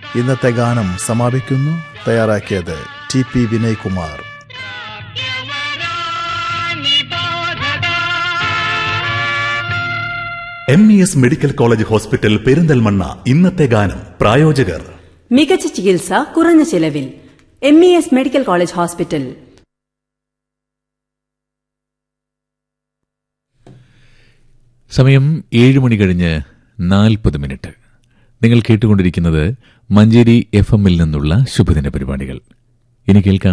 ഇന്നത്തെ ഗാനം സമാപിക്കുന്നു തയ്യാറാക്കിയത് T P Vinaykumar M E S medical college hospital Perinthalmanna ഇന്നത്തെ ഗാനം പ്രായോജകർ മികച്ച ചികിത്സ കുറഞ്ഞ ചിലവിൽ M E S medical college hospital സമയം ഏഴ് മണി കഴിഞ്ഞ് നാൽപ്പത് മിനിറ്റ് നിങ്ങൾ കേട്ടുകൊണ്ടിരിക്കുന്നത് മഞ്ചേരി എഫ് എമ്മിൽ നിന്നുള്ള ശുഭദിന പരിപാടികൾ ഇനി കേൾക്കാം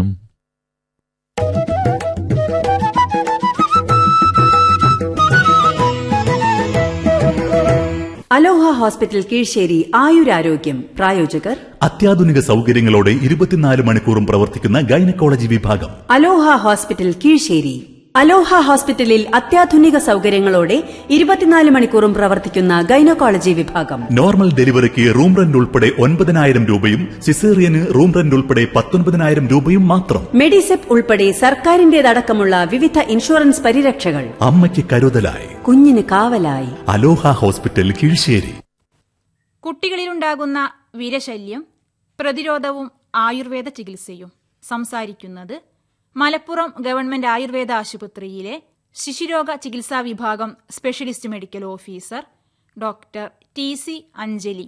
അലോഹ ഹോസ്പിറ്റൽ കീഴ്ശ്ശേരി ആയുരാരോഗ്യം പ്രായോജകർ അത്യാധുനിക സൗകര്യങ്ങളോടെ ഇരുപത്തിനാല് മണിക്കൂറും പ്രവർത്തിക്കുന്ന ഗൈനക്കോളജി വിഭാഗം അലോഹ ഹോസ്പിറ്റൽ കീഴ്ശ്ശേരി അലോഹ ഹോസ്പിറ്റലിൽ അത്യാധുനിക സൗകര്യങ്ങളോടെ ഇരുപത്തിനാല് മണിക്കൂറും പ്രവർത്തിക്കുന്ന ഗൈനക്കോളജി വിഭാഗം നോർമൽ ഡെലിവറിക്ക് റൂം റെന്റ് ഉൾപ്പെടെ ഒൻപതിനായിരം രൂപയും സിസേറിയന് റൂം റെന്റ് ഉൾപ്പെടെ പത്തൊൻപതിനായിരം രൂപയും മാത്രം മെഡിസെപ്പ് ഉൾപ്പെടെ സർക്കാരിന്റേതടക്കമുള്ള വിവിധ ഇൻഷുറൻസ് പരിരക്ഷകൾ അമ്മയ്ക്ക് കരുതലായി കുഞ്ഞിന് കാവലായി അലോഹ ഹോസ്പിറ്റൽ കീഴ്ശ്ശേരി കുട്ടികളിലുണ്ടാകുന്ന വിരശല്യം പ്രതിരോധവും ആയുർവേദ ചികിത്സയും സംസാരിക്കുന്നത് മലപ്പുറം ഗവൺമെന്റ് ആയുർവേദ ആശുപത്രിയിലെ ശിശുരോഗ ചികിത്സാ വിഭാഗം specialist medical officer doctor T C Anjali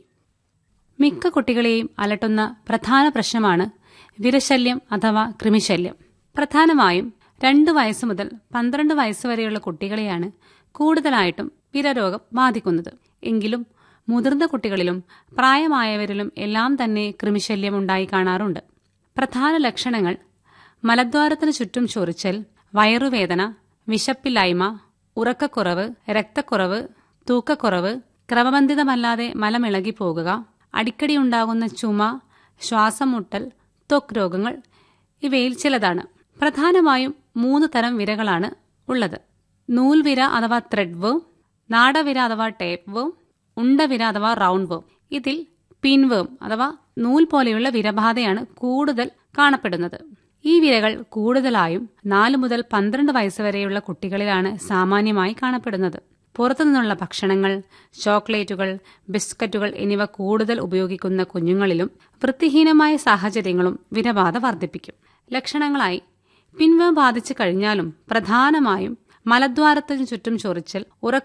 മിക്ക കുട്ടികളെയും അലട്ടുന്ന പ്രധാന പ്രശ്നമാണ് വിരശല്യം അഥവാ കൃമിശല്യം പ്രധാനമായും രണ്ട് വയസ്സ് മുതൽ പന്ത്രണ്ട് വയസ്സ് വരെയുള്ള കുട്ടികളെയാണ് കൂടുതലായിട്ടും വിരരോഗം ബാധിക്കുന്നത് എങ്കിലും മുതിർന്ന കുട്ടികളിലും പ്രായമായവരിലും എല്ലാം തന്നെ കൃമിശല്യം ഉണ്ടായി കാണാറുണ്ട് പ്രധാന ലക്ഷണങ്ങൾ മലദ്വാരത്തിന് ചുറ്റും ചൊറിച്ചൽ വയറുവേദന വിശപ്പില്ലായ്മ ഉറക്കക്കുറവ് രക്തക്കുറവ് തൂക്കക്കുറവ് ക്രമബന്ധിതമല്ലാതെ മലമിളകി പോകുക അടിക്കടി ഉണ്ടാകുന്ന ചുമ ശ്വാസം മുട്ടൽ ത്വക്ക് രോഗങ്ങൾ ഇവയിൽ ചിലതാണ് പ്രധാനമായും മൂന്ന് തരം വിരകളാണ് ഉള്ളത് നൂൽവിര അഥവാ ത്രെഡ് വേം നാടവിര അഥവാ ടേപ്പ് വേം ഉണ്ടവിര അഥവാ റൗണ്ട് വേം ഇതിൽ പിൻവേം അഥവാ നൂൽ പോലെയുള്ള വിരബാധയാണ് കൂടുതൽ കാണപ്പെടുന്നത് ഈ വിരകൾ കൂടുതലായും നാല് മുതൽ പന്ത്രണ്ട് വയസ്സ് വരെയുള്ള കുട്ടികളിലാണ് സാമാന്യമായി കാണപ്പെടുന്നത് പുറത്തുനിന്നുള്ള ഭക്ഷണങ്ങൾ ചോക്ലേറ്റുകൾ ബിസ്ക്കറ്റുകൾ എന്നിവ കൂടുതൽ ഉപയോഗിക്കുന്ന കുഞ്ഞുങ്ങളിലും വൃത്തിഹീനമായ സാഹചര്യങ്ങളും വിരബാധ വർദ്ധിപ്പിക്കും ലക്ഷണങ്ങളായി പിൻവ ബാധിച്ചു കഴിഞ്ഞാലും പ്രധാനമായും മലദ്വാരത്തിന് ചുറ്റും ചൊറിച്ചൽ ഉറക്ക